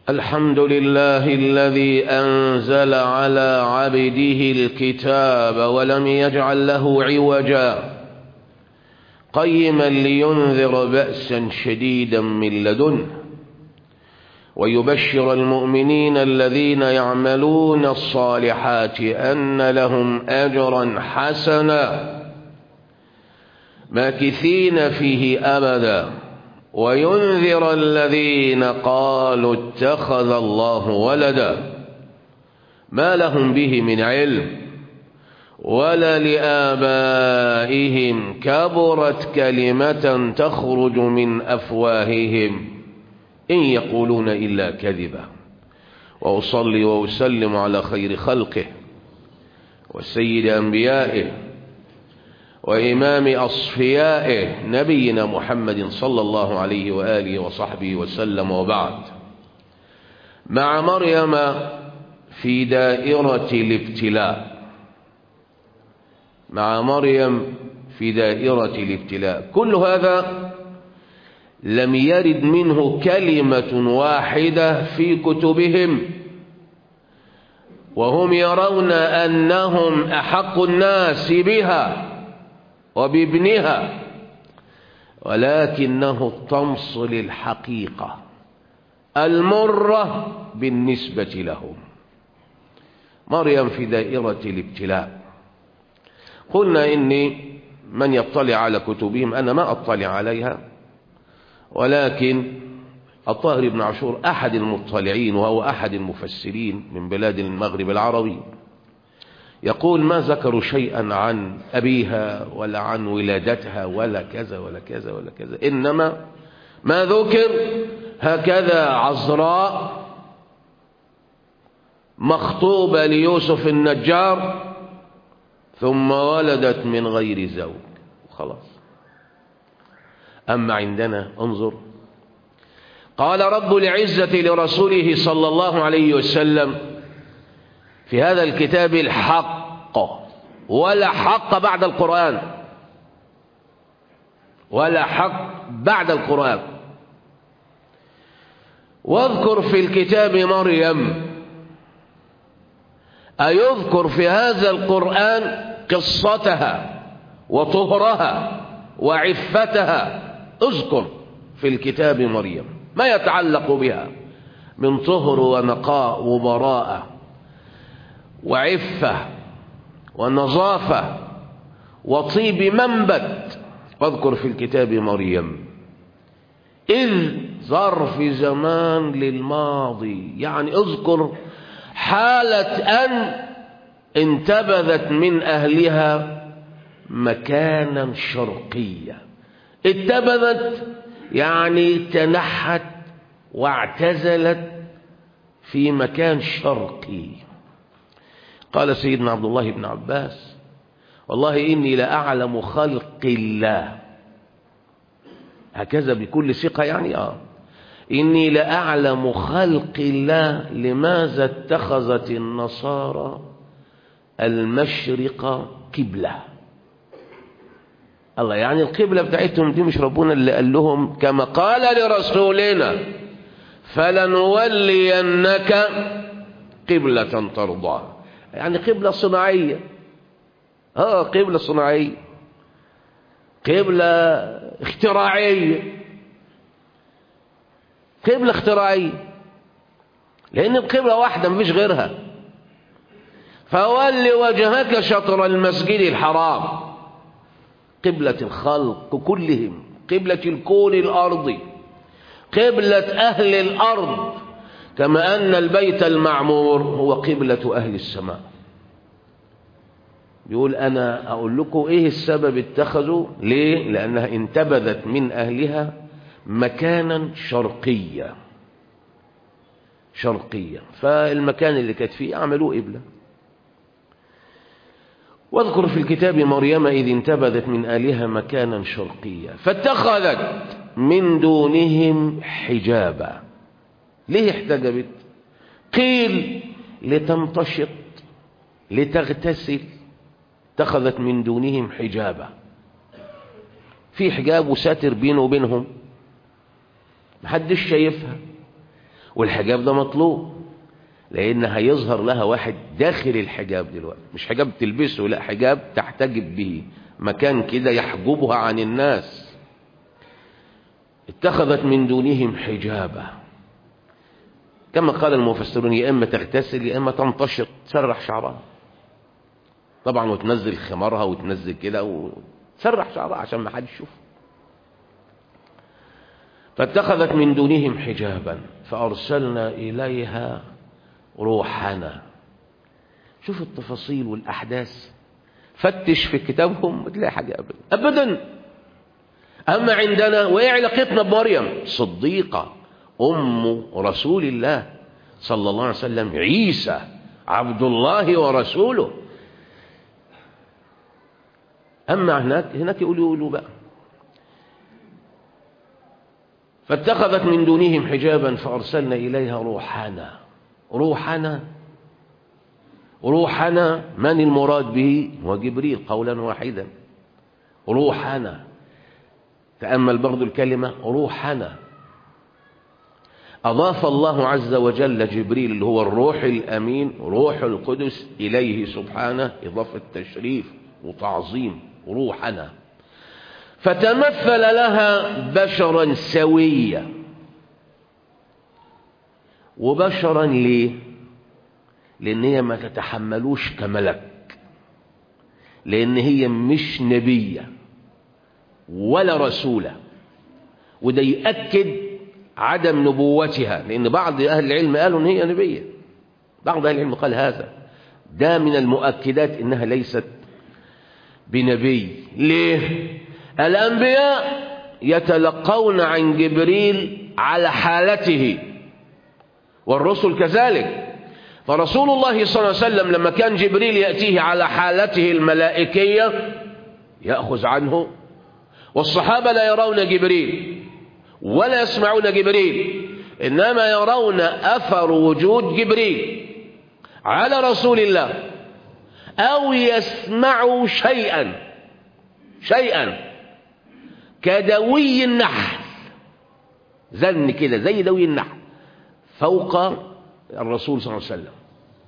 الحمد لله الذي أنزل على عبده الكتاب ولم يجعل له عوجا قيما لينذر بأسا شديدا من لدنه ويبشر المؤمنين الذين يعملون الصالحات أن لهم أجرا حسنا ماكثين فيه أبدا وينذر الذين قالوا اتخذ الله ولدا ما لهم به من علم ولا لآبائهم كبرت كلمة تخرج من أفواههم إن يقولون إلا كذبا وأصلي وأسلم على خير خلقه وسيد أنبيائه وإمام أصفيائه نبينا محمد صلى الله عليه وآله وصحبه وسلم وبعد مع مريم في دائرة الابتلاء مع مريم في دائرة الابتلاء كل هذا لم يرد منه كلمة واحدة في كتبهم وهم يرون أنهم أحق الناس بها وبابنها ولكنه الطمس للحقيقة المرة بالنسبة لهم مريم في دائرة الابتلاء قلنا إني من يطلع على كتبهم أنا ما أطلع عليها ولكن الطاهر بن عاشور أحد المطلعين وهو أحد المفسرين من بلاد المغرب العربي يقول ما ذكروا شيئا عن أبيها ولا عن ولادتها ولا كذا ولا كذا ولا كذا إنما ما ذكر هكذا عذراء مخطوبة ليوسف النجار ثم ولدت من غير زوج خلاص أما عندنا انظر قال رب العزة لرسوله صلى الله عليه وسلم في هذا الكتاب الحق ولا حق بعد القرآن ولا حق بعد القرآن واذكر في الكتاب مريم أيذكر في هذا القرآن قصتها وطهرها وعفتها اذكر في الكتاب مريم ما يتعلق بها من طهر ونقاء وبراءة وعفة ونظافة وطيب منبت واذكر في الكتاب مريم إذ ظرف زمان للماضي يعني اذكر حالة أن انتبذت من أهلها مكانا شرقيا اتبذت يعني تنحت واعتزلت في مكان شرقي قال سيدنا عبد الله بن عباس والله إني لأعلم خلق الله هكذا بكل ثقة يعني آه إني لأعلم خلق الله لماذا اتخذت النصارى المشرق قبله الله يعني القبلة بتاعتهم دي مش ربنا اللي قال لهم كما قال لرسولنا فلنولينك قبلة ترضاها يعني قبلة صناعية اه قبلة صناعية قبلة اختراعية قبلة اختراعية لأن القبلة واحدة مفيش غيرها فول وجهك شطر المسجد الحرام قبلة الخلق كلهم قبلة الكون الأرضي قبلة أهل الأرض كما أن البيت المعمور هو قبلة أهل السماء يقول أنا أقول لكم إيه السبب اتخذوا ليه لأنها انتبذت من أهلها مكانا شرقيا شرقيا فالمكان اللي كانت فيه عملوه قبلة واذكر في الكتاب مريم إذ انتبذت من آلهة مكانا شرقيا فاتخذت من دونهم حجابا ليه احتجبت قيل لتمتشط لتغتسل اتخذت من دونهم حجابا في حجاب وساتر بينه وبينهم محدش شايفها والحجاب ده مطلوب لان هيظهر لها واحد داخل الحجاب دلوقتي مش حجاب تلبسه لا حجاب تحتجب به مكان كده يحجبها عن الناس اتخذت من دونهم حجابا كما قال المفسرون يا اما تغتسل يا اما تنتشط تسرح شعرها طبعا وتنزل خمارها وتنزل كده وتسرح شعرها عشان ما حدش يشوف فاتخذت من دونهم حجابا فارسلنا اليها روحنا شوف التفاصيل والاحداث فتش في كتابهم بتلاقي حاجه ابدا ابدا اما عندنا وايه علاقتنا بمريم صديقه ام رسول الله صلى الله عليه وسلم عيسى عبد الله ورسوله اما هناك هناك يقولوا يقولوا بقى فاتخذت من دونهم حجابا فارسلنا اليها روحنا روحنا روحنا من المراد به هو جبريل قولا واحدا روحنا تأمل برضو الكلمة روحنا أضاف الله عز وجل جبريل اللي هو الروح الأمين روح القدس إليه سبحانه إضافة تشريف وتعظيم روحنا فتمثل لها بشرا سويا وبشرا ليه لان هي ما تتحملوش كملك لان هي مش نبيه ولا رسوله وده يؤكد عدم نبوتها لان بعض اهل العلم قالوا ان هي نبيه بعض اهل العلم قال هذا ده من المؤكدات انها ليست بنبي ليه الانبياء يتلقون عن جبريل على حالته والرسل كذلك فرسول الله صلى الله عليه وسلم لما كان جبريل يأتيه على حالته الملائكية يأخذ عنه والصحابة لا يرون جبريل ولا يسمعون جبريل إنما يرون أثر وجود جبريل على رسول الله أو يسمعوا شيئا شيئا كدوي النحل زن كده زي دوي النحل فوق الرسول صلى الله عليه وسلم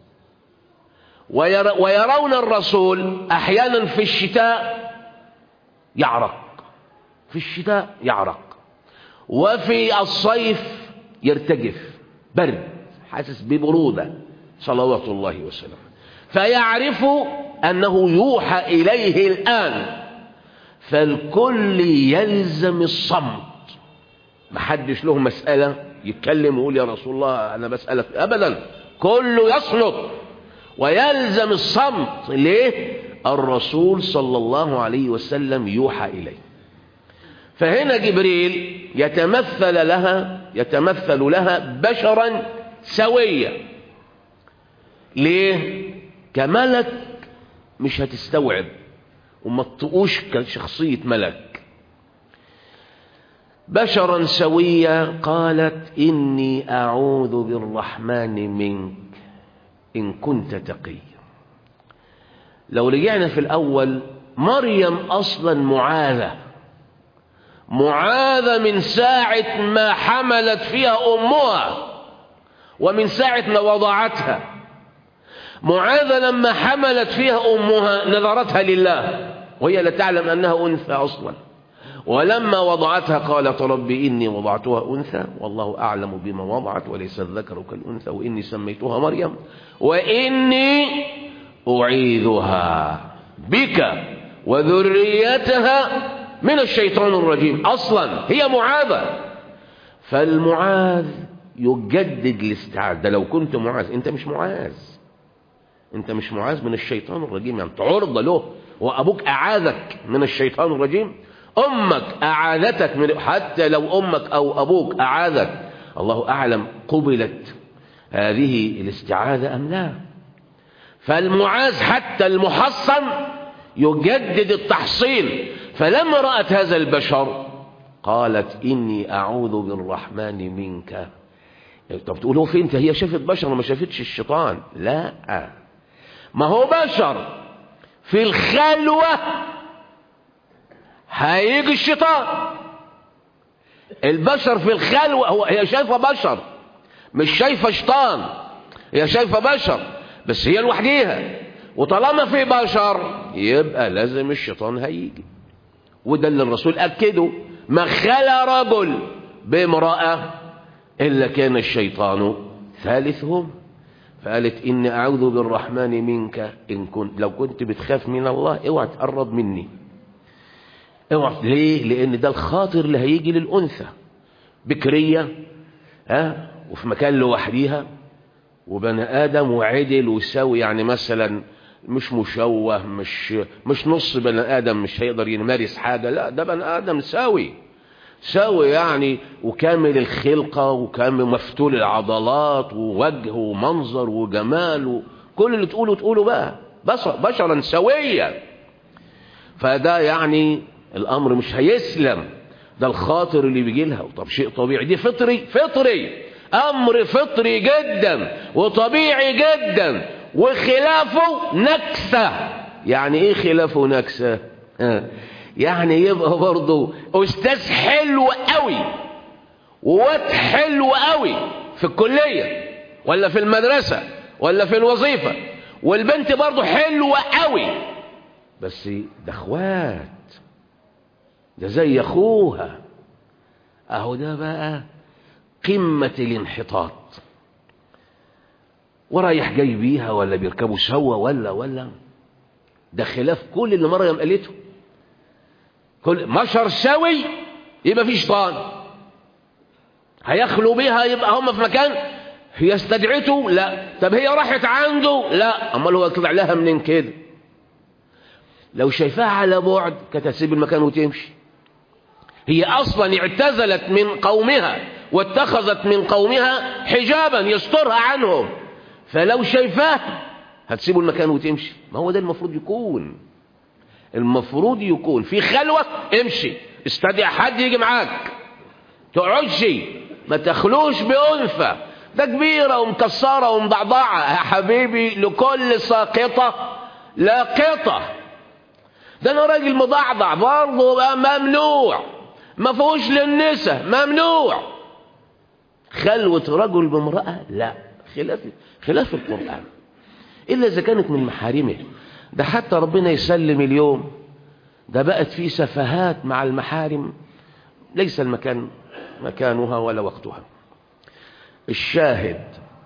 ويرون الرسول احيانا في الشتاء يعرق في الشتاء يعرق وفي الصيف يرتجف برد حاسس ببروده صلوات الله وسلامه فيعرف انه يوحى اليه الان فالكل يلزم الصمت محدش له مساله يتكلم ويقول يا رسول الله انا بسالك ابدا كله يصمت ويلزم الصمت ليه الرسول صلى الله عليه وسلم يوحى اليه فهنا جبريل يتمثل لها يتمثل لها بشرا سويا ليه كملك مش هتستوعب وما تطقوش كشخصيه ملك بشرا سويا قالت إني أعوذ بالرحمن منك إن كنت تقيا لو رجعنا في الأول مريم أصلا معاذة معاذة من ساعة ما حملت فيها أمها ومن ساعة ما وضعتها معاذة لما حملت فيها أمها نظرتها لله وهي لا تعلم أنها أنثى أصلا ولما وضعتها قالت رب إني وضعتها أنثى والله أعلم بما وضعت وليس الذكر كالأنثى وإني سميتها مريم وإني أعيذها بك وذريتها من الشيطان الرجيم أصلا هي معاذة فالمعاذ يجدد الاستعاذة ده لو كنت معاذ أنت مش معاذ أنت مش معاذ من الشيطان الرجيم يعني أنت عرضة له وأبوك أعاذك من الشيطان الرجيم أمك أعاذتك من حتى لو أمك أو أبوك أعاذك الله أعلم قبلت هذه الاستعاذة أم لا فالمعاذ حتى المحصن يجدد التحصين فلما رأت هذا البشر قالت إني أعوذ بالرحمن منك طب تقول هو فين هي شافت بشر وما شافتش الشيطان لا ما هو بشر في الخلوة هيجي الشيطان البشر في الخلوة هو هي شايفة بشر مش شايفة شيطان هي شايفة بشر بس هي لوحديها وطالما في بشر يبقى لازم الشيطان هيجي وده اللي الرسول أكده ما خلى رجل بامرأة إلا كان الشيطان ثالثهم فقالت إني أعوذ بالرحمن منك إن كنت لو كنت بتخاف من الله اوعى تقرب مني اوعى ليه لأن ده الخاطر اللي هيجي للأنثى بكرية ها وفي مكان لوحديها وبني آدم وعدل وسوي يعني مثلا مش مشوه مش مش نص بني آدم مش هيقدر يمارس حاجة لا ده بني آدم سوي سوي يعني وكامل الخلقة وكامل مفتول العضلات ووجه ومنظر وجمال وكل اللي تقوله تقوله بقى بشر بشرا سويا فده يعني الأمر مش هيسلم ده الخاطر اللي بيجي لها طب شيء طبيعي دي فطري فطري أمر فطري جدا وطبيعي جدا وخلافه نكسة يعني ايه خلافه نكسة آه. يعني يبقى برضه أستاذ حلو قوي وواد حلو قوي في الكلية ولا في المدرسة ولا في الوظيفة والبنت برضه حلوة قوي بس ده اخوات ده زي اخوها اهو ده بقى قمة الانحطاط ورايح جاي بيها ولا بيركبوا سوا ولا ولا ده خلاف كل اللي مريم قالته كل مشر سوي يبقى في شيطان هيخلو بيها يبقى هم في مكان هي استدعته لا طب هي راحت عنده لا امال هو طلع لها منين كده لو شايفاها على بعد كانت هتسيب المكان وتمشي هي اصلا اعتزلت من قومها واتخذت من قومها حجابا يسترها عنهم فلو شايفاه هتسيبوا المكان وتمشي ما هو ده المفروض يكون المفروض يكون في خلوة امشي استدعي حد يجي معاك تقعدش ما تخلوش بأنثى ده كبيرة ومكسرة ومضعضعة يا حبيبي لكل ساقطة لاقطة ده انا راجل مضعضع برضه بقى ممنوع ما فيهوش للنساء ممنوع خلوة رجل بامرأة لا خلاف خلاف القرآن إلا إذا كانت من محارمه ده حتى ربنا يسلم اليوم ده بقت في سفهات مع المحارم ليس المكان مكانها ولا وقتها الشاهد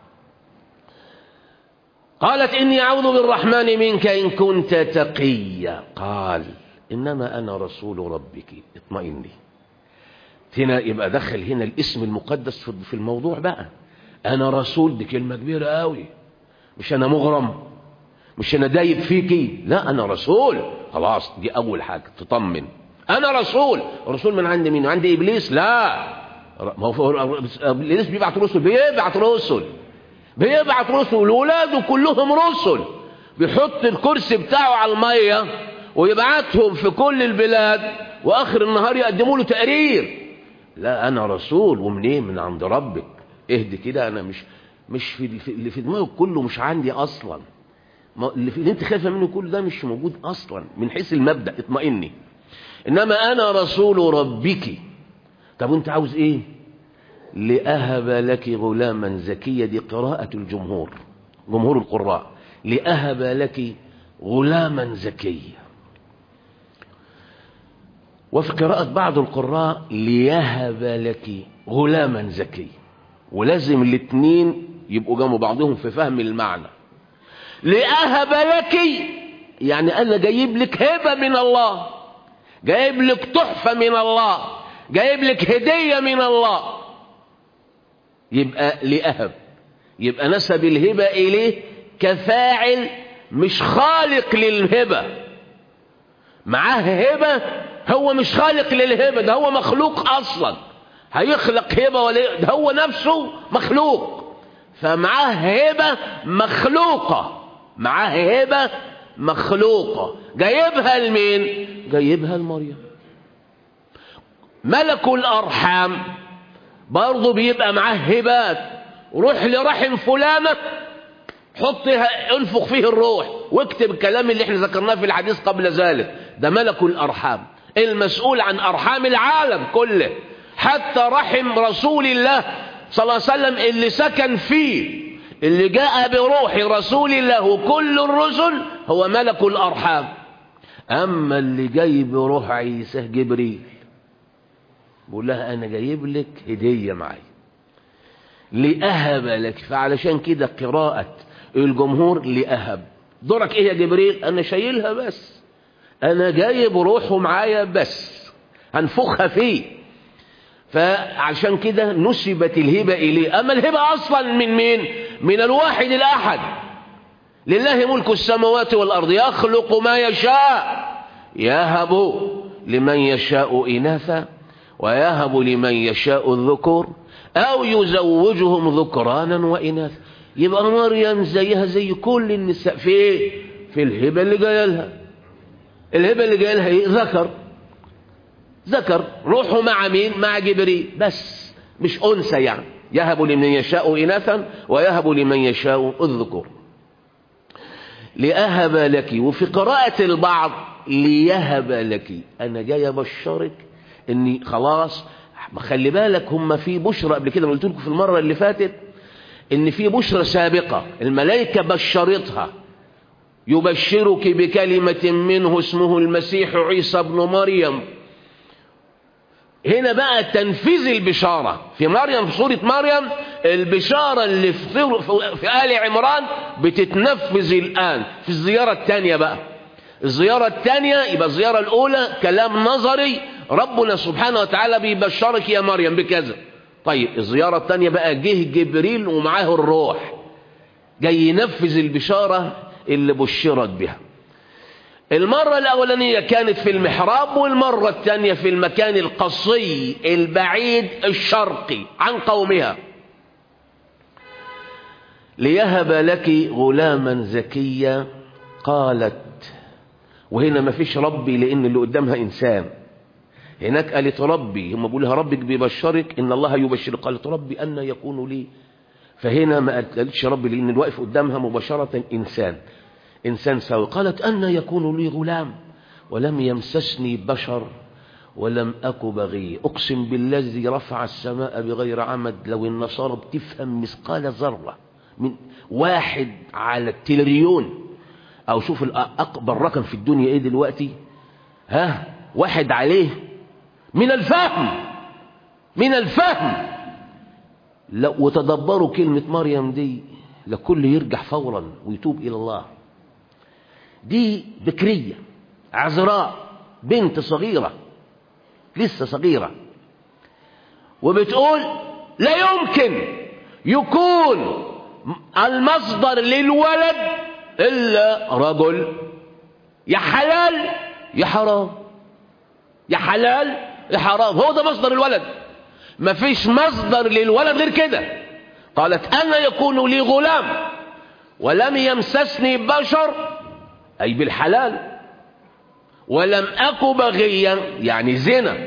قالت إني أعوذ بالرحمن منك إن كنت تقيا قال إنما أنا رسول ربك اطمئني هنا يبقى دخل هنا الاسم المقدس في الموضوع بقى أنا رسول دي كلمة كبيرة قوي مش أنا مغرم مش أنا دايب فيكي لا أنا رسول خلاص دي أول حاجة تطمن أنا رسول رسول من عند مين عند إبليس لا ما هو إبليس بيبعت رسل بيبعت رسل بيبعت رسل ولاده كلهم رسل بيحط الكرسي بتاعه على المية ويبعتهم في كل البلاد وآخر النهار يقدموا له تقرير لا أنا رسول ومنين من عند ربك اهدي كده أنا مش مش في اللي في دماغك كله مش عندي أصلا اللي, في اللي انت خايفه منه كله ده مش موجود أصلا من حيث المبدأ اطمئني إنما أنا رسول ربك طب وانت عاوز ايه لأهب لك غلاما زكيا دي قراءة الجمهور جمهور القراء لأهب لك غلاما زكيا وفي قراءة بعض القراء ليهب لك غلاما زكيا ولازم الاثنين يبقوا جنب بعضهم في فهم المعنى لأهب لك يعني أنا جايب لك هبة من الله جايب لك تحفة من الله جايب لك هدية من الله يبقى لأهب يبقى نسب الهبة إليه كفاعل مش خالق للهبة معاه هبة هو مش خالق للهبة ده هو مخلوق أصلا هيخلق هبة ولا ده هو نفسه مخلوق فمعاه هبة مخلوقة معاه هبة مخلوقة جايبها لمين جايبها لمريم ملك الأرحام برضه بيبقى معاه هبات روح لرحم فلانة حط انفخ فيه الروح واكتب الكلام اللي احنا ذكرناه في الحديث قبل ذلك ده ملك الأرحام المسؤول عن أرحام العالم كله حتى رحم رسول الله صلى الله عليه وسلم اللي سكن فيه اللي جاء بروح رسول الله كل الرسل هو ملك الأرحام أما اللي جاي بروح عيسى جبريل بقول لها أنا جايب لك هدية معي لأهب لك فعلشان كده قراءة الجمهور لأهب دورك إيه يا جبريل أنا شايلها بس أنا جايب روحه معايا بس هنفخها فيه فعشان كده نسبت الهبة إليه أما الهبة أصلا من مين من الواحد الأحد لله ملك السماوات والأرض يخلق ما يشاء يهب لمن يشاء إناثا ويهب لمن يشاء الذكور أو يزوجهم ذكرانا وإناثا يبقى مريم زيها زي كل النساء في إيه؟ في الهبة اللي جايه لها الهبة اللي جايه لها إيه؟ ذكر ذكر روحه مع مين مع جبريل بس مش أنثى يعني يهب لمن يشاء إناثا ويهب لمن يشاء الذكور لأهب لك وفي قراءة البعض ليهب لك أنا جاي أبشرك إني خلاص خلي بالك هم في بشرى قبل كده قلت لكم في المرة اللي فاتت إن في بشرى سابقة الملائكة بشرتها يبشرك بكلمة منه اسمه المسيح عيسى ابن مريم هنا بقى تنفيذ البشارة في مريم في سورة مريم البشارة اللي في, في آل عمران بتتنفذ الآن في الزيارة الثانية بقى الزيارة الثانية يبقى الزيارة الأولى كلام نظري ربنا سبحانه وتعالى بيبشرك يا مريم بكذا طيب الزيارة الثانية بقى جه جبريل ومعاه الروح جاي ينفذ البشارة اللي بشرت بها المرة الأولانية كانت في المحراب والمرة الثانية في المكان القصي البعيد الشرقي عن قومها ليهب لك غلاما زكيا قالت وهنا ما فيش ربي لأن اللي قدامها إنسان هناك قالت ربي هم بيقولها ربك بيبشرك إن الله يبشرك قالت ربي أن يكون لي فهنا ما قالتش ربي لأن الواقف قدامها مباشرة إنسان إنسان سوي قالت أن يكون لي غلام ولم يمسسني بشر ولم أك بغي أقسم بالذي رفع السماء بغير عمد لو النصارى بتفهم مثقال ذرة من واحد على التريليون أو شوف أكبر رقم في الدنيا إيه دلوقتي ها واحد عليه من الفهم من الفهم لو وتدبروا كلمة مريم دي لكل يرجع فورا ويتوب إلى الله دي بكرية عذراء بنت صغيرة لسه صغيرة وبتقول لا يمكن يكون المصدر للولد إلا رجل يا حلال يا حرام يا حلال يا حرام هو ده مصدر الولد مفيش مصدر للولد غير كده قالت أنا يكون لي غلام ولم يمسسني بشر أي بالحلال ولم أك بغيا يعني زنا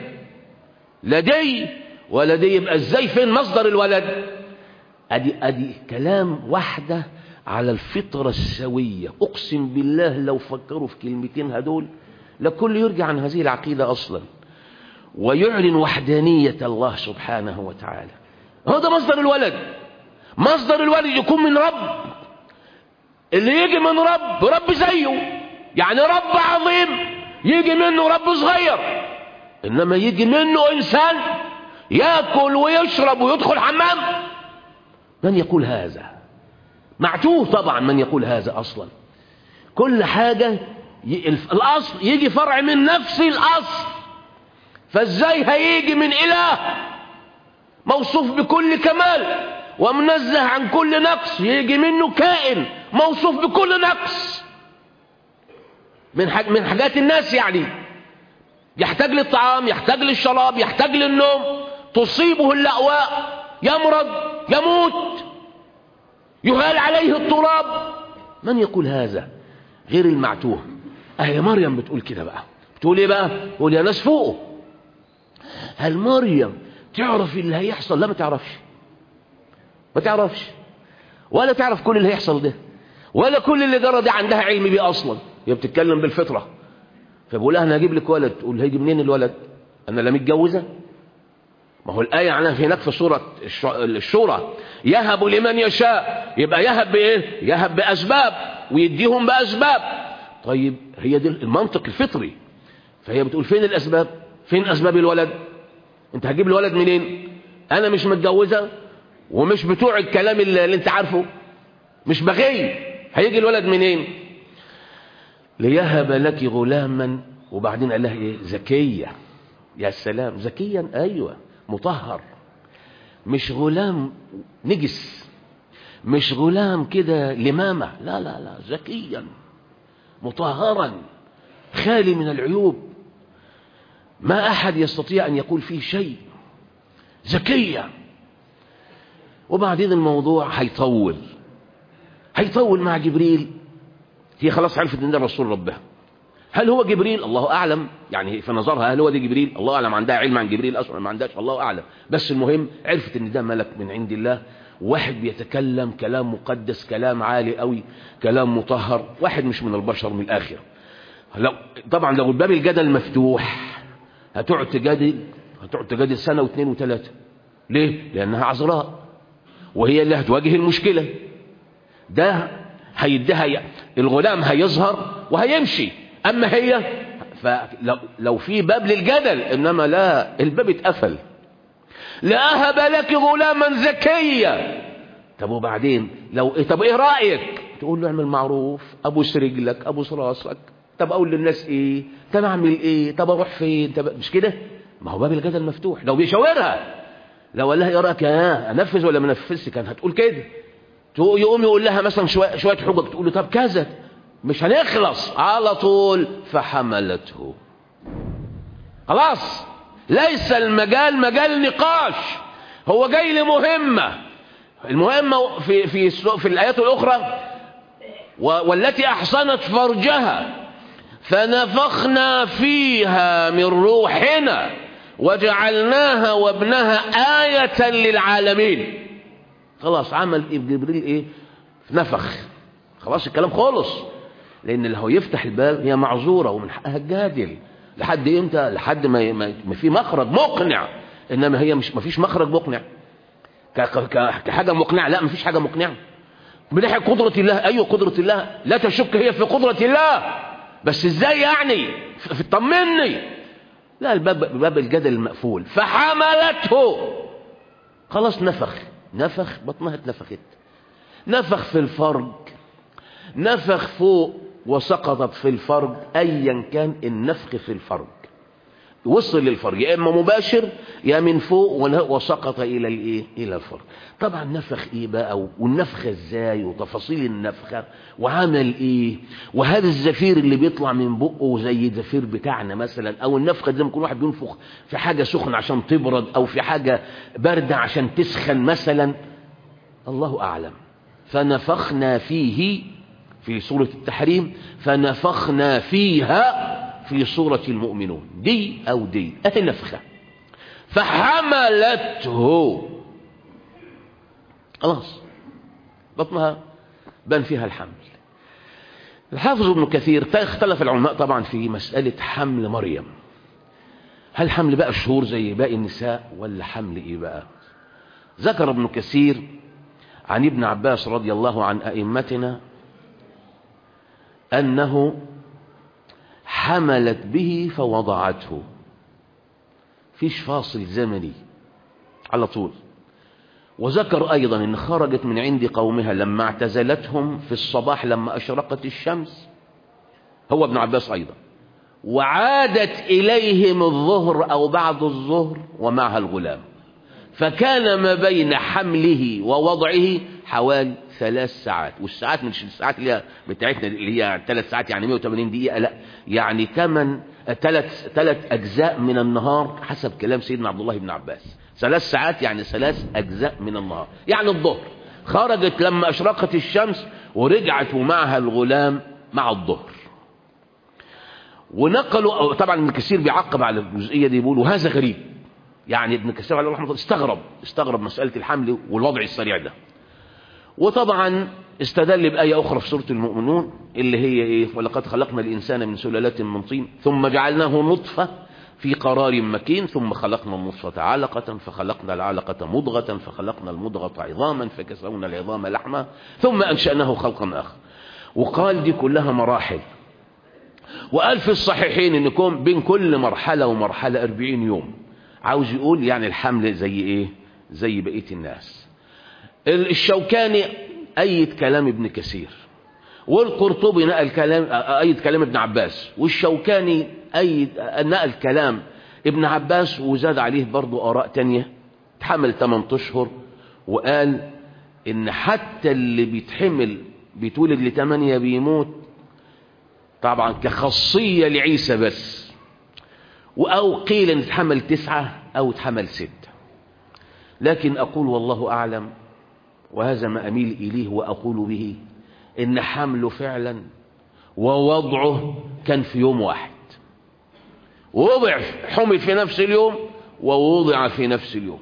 لدي ولدي يبقى ازاي فين مصدر الولد ادي ادي كلام واحدة على الفطرة السوية اقسم بالله لو فكروا في كلمتين هدول لكل يرجع عن هذه العقيدة اصلا ويعلن وحدانية الله سبحانه وتعالى هذا مصدر الولد مصدر الولد يكون من رب اللي يجي من رب رب زيه يعني رب عظيم يجي منه رب صغير انما يجي منه انسان ياكل ويشرب ويدخل حمام من يقول هذا معتوه طبعا من يقول هذا اصلا كل حاجة ي... الاصل يجي فرع من نفس الاصل فازاي هيجي من اله موصوف بكل كمال ومنزه عن كل نقص يجي منه كائن موصوف بكل نقص من حاج من حاجات الناس يعني يحتاج للطعام يحتاج للشراب يحتاج للنوم تصيبه اللأواء يمرض يموت يهال عليه التراب من يقول هذا غير المعتوه اهي مريم بتقول كده بقى بتقول ايه بقى تقول يا ناس فوقه هل مريم تعرف اللي هيحصل لا ما تعرفش ما تعرفش ولا تعرف كل اللي هيحصل ده ولا كل اللي جرى ده عندها علم بيه اصلا هي بتتكلم بالفطره فبقول لها انا هجيب لك ولد تقول هيجي منين الولد انا لا متجوزه ما هو الآية عنها في هناك في سورة الشورى يهب لمن يشاء يبقى يهب بإيه يهب بأسباب ويديهم بأسباب طيب هي دي المنطق الفطري فهي بتقول فين الأسباب فين أسباب الولد انت هتجيب الولد منين انا مش متجوزة ومش بتوع الكلام اللي, اللي انت عارفه مش بغي هيجي الولد منين ليهب لك غلاما وبعدين قال لها ايه زكية يا سلام زكيا ايوه مطهر مش غلام نجس مش غلام كده لمامة لا لا لا زكيا مطهرا خالي من العيوب ما أحد يستطيع أن يقول فيه شيء زكية وبعدين الموضوع هيطول هيطول مع جبريل هي خلاص عرفت ان ده رسول ربها هل هو جبريل الله اعلم يعني في نظرها هل هو ده جبريل الله اعلم عندها علم عن جبريل اصلا ما عندهاش الله اعلم بس المهم عرفت ان ده ملك من عند الله واحد بيتكلم كلام مقدس كلام عالي قوي كلام مطهر واحد مش من البشر من الاخر لو طبعا لو الباب الجدل مفتوح هتقعد تجادل هتقعد تجادل سنه واثنين وثلاثه ليه لانها عذراء وهي اللي هتواجه المشكله ده هيديها الغلام هيظهر وهيمشي اما هي فلو لو في باب للجدل انما لا الباب اتقفل لاهب لك غلاما زكيا طب وبعدين لو طب ايه رايك تقول له اعمل معروف ابوس رجلك ابوس راسك طب اقول للناس ايه طب اعمل ايه طب اروح فين طب مش كده ما هو باب الجدل مفتوح لو بيشاورها لو قال لها ايه رايك يا انفذ ولا ما انفذش كان هتقول كده يقوم يقول لها مثلا شويه شويه حجج تقول له طب كذا مش هنخلص على طول فحملته خلاص ليس المجال مجال نقاش هو جاي لمهمه المهمه في في في الايات الاخرى والتي احصنت فرجها فنفخنا فيها من روحنا وجعلناها وابنها آية للعالمين خلاص عمل جبريل ايه نفخ خلاص الكلام خلص لان اللي هو يفتح الباب هي معذورة ومن حقها تجادل لحد امتى لحد ما, ما في مخرج مقنع انما هي مش ما فيش مخرج مقنع كحاجة مقنعة لا ما فيش حاجة مقنعة من ناحية قدرة الله ايوه قدرة الله لا تشك هي في قدرة الله بس ازاي يعني في طمني لا الباب باب الجدل المقفول فحملته خلاص نفخ نفخ بطنها اتنفخت نفخ في الفرج نفخ فوق وسقطت في الفرج ايا كان النفخ في الفرج وصل للفرج يا اما مباشر يا من فوق وسقط الى الايه الى الفرج طبعا نفخ ايه بقى والنفخه ازاي وتفاصيل النفخه وعمل ايه وهذا الزفير اللي بيطلع من بقه زي الزفير بتاعنا مثلا او النفخه زي ما يكون واحد بينفخ في حاجه سخنه عشان تبرد او في حاجه بارده عشان تسخن مثلا الله اعلم فنفخنا فيه في سوره التحريم فنفخنا فيها في سورة المؤمنون دي أو دي أهي نفخة فحملته خلاص بطنها بان فيها الحمل الحافظ ابن كثير اختلف العلماء طبعا في مسألة حمل مريم هل حمل بقى شهور زي باقي النساء ولا حمل ايه بقى ذكر ابن كثير عن ابن عباس رضي الله عن أئمتنا أنه حملت به فوضعته فيش فاصل زمني على طول وذكر أيضا أن خرجت من عند قومها لما اعتزلتهم في الصباح لما أشرقت الشمس هو ابن عباس أيضا وعادت إليهم الظهر أو بعد الظهر ومعها الغلام فكان ما بين حمله ووضعه حوالي ثلاث ساعات والساعات مش الساعات اللي هي بتاعتنا اللي هي ثلاث ساعات يعني 180 دقيقة لا يعني ثمان ثلاث ثلاث أجزاء من النهار حسب كلام سيدنا عبد الله بن عباس ثلاث ساعات يعني ثلاث أجزاء من النهار يعني الظهر خرجت لما أشرقت الشمس ورجعت ومعها الغلام مع الظهر ونقلوا طبعا ابن كثير بيعقب على الجزئية دي بيقول وهذا غريب يعني ابن كثير عليه رحمه الله استغرب استغرب مسألة الحمل والوضع السريع ده وطبعا استدل بآية أخرى في سورة المؤمنون اللي هي إيه ولقد خلقنا الإنسان من سلالة من طين ثم جعلناه نطفة في قرار مكين ثم خلقنا النطفة علقة فخلقنا العلقة مضغة فخلقنا المضغة عظاما فكسونا العظام لحما ثم أنشأناه خلقا آخر وقال دي كلها مراحل وقال في الصحيحين ان يكون بين كل مرحلة ومرحلة أربعين يوم عاوز يقول يعني الحمل زي ايه زي بقية الناس الشوكاني أيد كلام ابن كثير والقرطبي نقل كلام أيد كلام ابن عباس والشوكاني أيد نقل كلام ابن عباس وزاد عليه برضو آراء تانية اتحمل 8 أشهر وقال إن حتى اللي بيتحمل بيتولد لثمانية بيموت طبعا كخاصية لعيسى بس أو قيل ان اتحمل تسعة أو اتحمل ستة لكن أقول والله أعلم وهذا ما أميل إليه وأقول به إن حمله فعلا ووضعه كان في يوم واحد ووضع حمل في نفس اليوم ووضع في نفس اليوم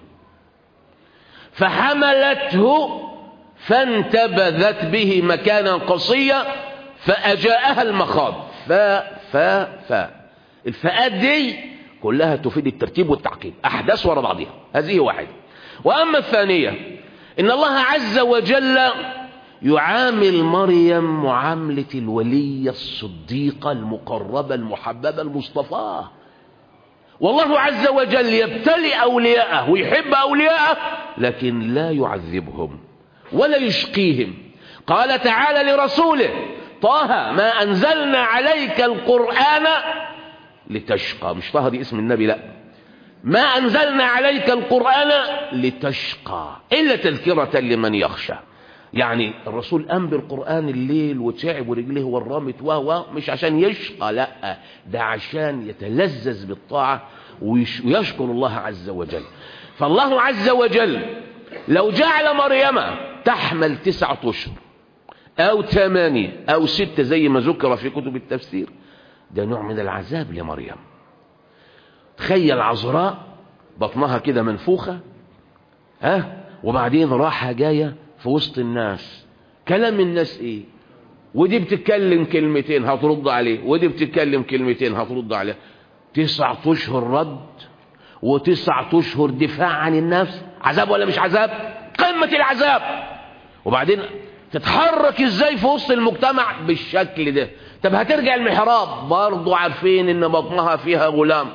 فحملته فانتبذت به مكانا قصيا فأجاءها المخاض ف ف ف الفاءات دي كلها تفيد الترتيب والتعقيب أحداث وراء بعضها هذه واحدة وأما الثانية إن الله عز وجل يعامل مريم معاملة الولية الصديقة المقربة المحببة المصطفاة والله عز وجل يبتلي أولياءه ويحب أولياءه لكن لا يعذبهم ولا يشقيهم قال تعالى لرسوله طه ما أنزلنا عليك القرآن لتشقى مش طه دي اسم النبي لا ما أنزلنا عليك القرآن لتشقى إلا تذكرة لمن يخشى يعني الرسول قام بالقرآن الليل وتعب ورجليه ورمت وهو مش عشان يشقى لا ده عشان يتلذذ بالطاعة ويشكر الله عز وجل فالله عز وجل لو جعل مريم تحمل تسعة أشهر أو ثمانية أو ستة زي ما ذكر في كتب التفسير ده نوع من العذاب لمريم تخيل عذراء بطنها كده منفوخة ها وبعدين راحة جاية في وسط الناس كلام الناس ايه ودي بتتكلم كلمتين هترد عليه ودي بتتكلم كلمتين هترد عليه تسعة اشهر رد وتسعة اشهر دفاع عن النفس عذاب ولا مش عذاب قمة العذاب وبعدين تتحرك ازاي في وسط المجتمع بالشكل ده طب هترجع المحراب برضو عارفين ان بطنها فيها غلام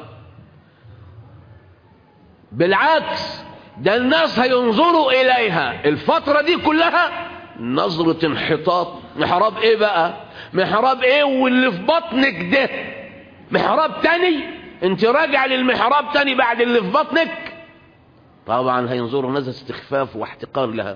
بالعكس ده الناس هينظروا اليها الفترة دي كلها نظرة انحطاط محراب ايه بقى محراب ايه واللي في بطنك ده محراب تاني انت راجع للمحراب تاني بعد اللي في بطنك طبعا هينظروا نظرة استخفاف واحتقار لها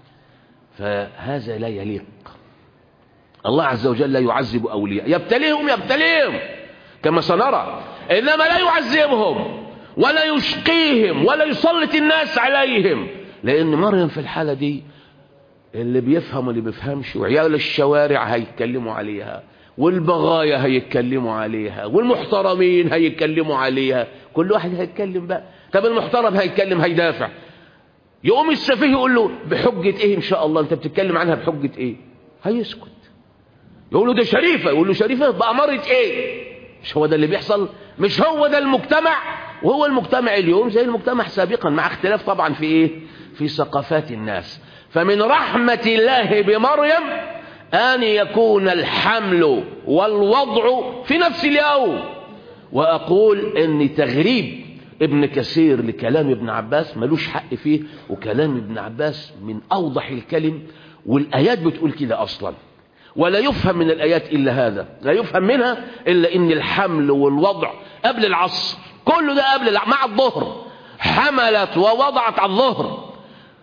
فهذا لا يليق الله عز وجل لا يعذب أولياء يبتليهم يبتليهم كما سنرى إنما لا يعذبهم ولا يشقيهم ولا يسلط الناس عليهم لأن مريم في الحالة دي اللي بيفهم واللي بيفهمش وعيال الشوارع هيتكلموا عليها والبغايا هيتكلموا عليها والمحترمين هيتكلموا عليها كل واحد هيتكلم بقى طب المحترم هيتكلم هيدافع يقوم السفيه يقول له بحجة ايه ان شاء الله انت بتتكلم عنها بحجة ايه هيسكت يقول له ده شريفة يقول له شريفة بأمارة ايه مش هو ده اللي بيحصل مش هو ده المجتمع وهو المجتمع اليوم زي المجتمع سابقا مع اختلاف طبعا في ايه في ثقافات الناس فمن رحمة الله بمريم أن يكون الحمل والوضع في نفس اليوم وأقول أن تغريب ابن كثير لكلام ابن عباس ملوش حق فيه وكلام ابن عباس من أوضح الكلم والآيات بتقول كده أصلا ولا يفهم من الآيات إلا هذا لا يفهم منها إلا إن الحمل والوضع قبل العصر كله ده قبل مع الظهر حملت ووضعت على الظهر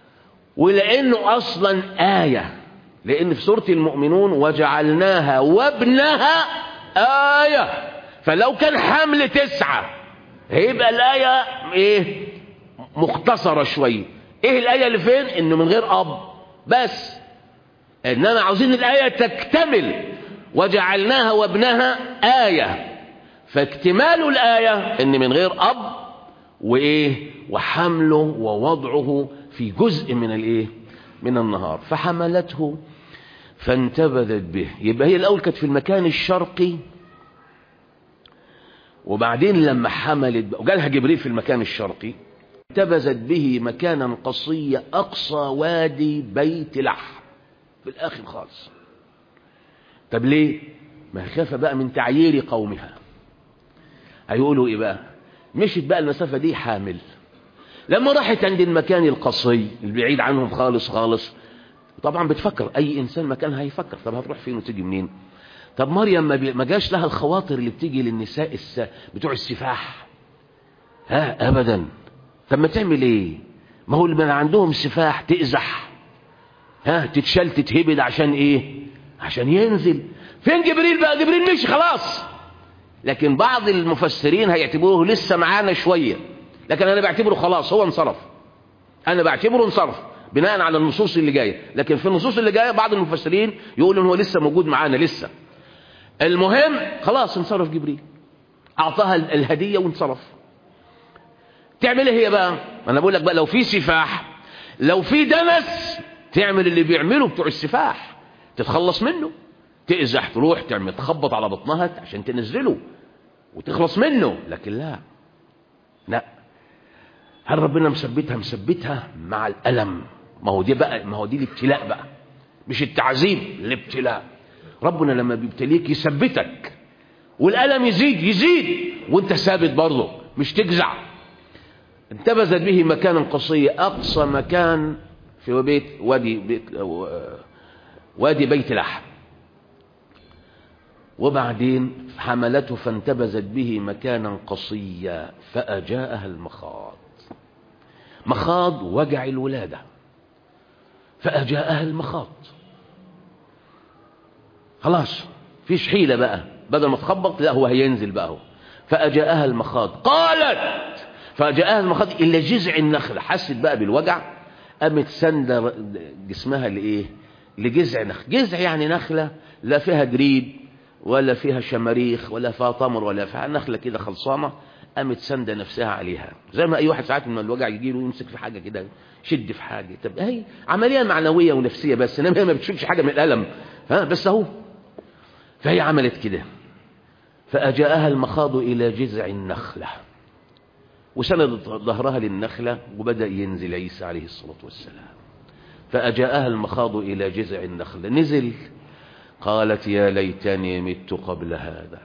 ولأنه أصلا آية لأن في سورة المؤمنون وجعلناها وابنها آية فلو كان حمل تسعة هيبقى الآية إيه مختصرة شوية إيه الآية اللي فين إنه من غير أب بس إنما عاوزين الآية تكتمل وجعلناها وابنها آية فاكتمال الآية إن من غير أب وإيه وحمله ووضعه في جزء من الإيه من النهار فحملته فانتبذت به يبقى هي الأول كانت في المكان الشرقي وبعدين لما حملت وجالها جبريل في المكان الشرقي انتبذت به مكانا قصيا أقصى وادي بيت لحم في الآخر خالص طب ليه ما خافة بقى من تعيير قومها هيقولوا ايه بقى مشت بقى المسافة دي حامل لما راحت عند المكان القصي البعيد عنهم خالص خالص طبعا بتفكر اي انسان مكان هيفكر طب هتروح فين وتيجي منين طب مريم ما, بي... ما جاش لها الخواطر اللي بتيجي للنساء الس... بتوع السفاح ها ابدا طب ما تعمل ايه ما هو اللي من عندهم سفاح تقزح ها تتشل تتهبد عشان ايه عشان ينزل فين جبريل بقى جبريل مشي خلاص لكن بعض المفسرين هيعتبروه لسه معانا شوية لكن انا بعتبره خلاص هو انصرف انا بعتبره انصرف بناء على النصوص اللي جايه لكن في النصوص اللي جايه بعض المفسرين يقولوا ان هو لسه موجود معانا لسه المهم خلاص انصرف جبريل اعطاها الهديه وانصرف تعمل ايه هي بقى انا بقول لك بقى لو في سفاح لو في دنس تعمل اللي بيعمله بتوع السفاح تتخلص منه تقزح تروح تعمل تخبط على بطنها عشان تنزله وتخلص منه لكن لا لا هل ربنا مثبتها مثبتها مع الألم ما هو دي بقى ما هو دي الابتلاء بقى مش التعذيب الابتلاء ربنا لما بيبتليك يثبتك والألم يزيد يزيد وانت ثابت برضه مش تجزع انتبذت به مكانا قصيا أقصى مكان في بيت وادي بيت وادي بيت لحم وبعدين حملته فانتبذت به مكانا قصيا فأجاءها المخاض مخاض وجع الولادة فأجاءها المخاض خلاص فيش حيلة بقى بدل ما تخبط لا هو هينزل بقى هو فأجاءها المخاض قالت فأجاءها المخاض إلى جذع النخلة حست بقى بالوجع قامت سندة جسمها لإيه لجذع نخل جذع يعني نخلة لا فيها جريد ولا فيها شماريخ ولا فيها تمر ولا فيها نخلة كده خلصانة قامت سندة نفسها عليها زي ما أي واحد ساعات من الوجع يجي له يمسك في حاجة كده شد في حاجة طب هي عملية معنوية ونفسية بس إنما هي ما بتشوفش حاجة من الألم ها بس أهو فهي عملت كده فأجاءها المخاض إلى جذع النخلة وسندت ظهرها للنخلة وبدأ ينزل عيسى عليه الصلاة والسلام فأجاءها المخاض إلى جذع النخلة نزل قالت يا ليتني مت قبل هذا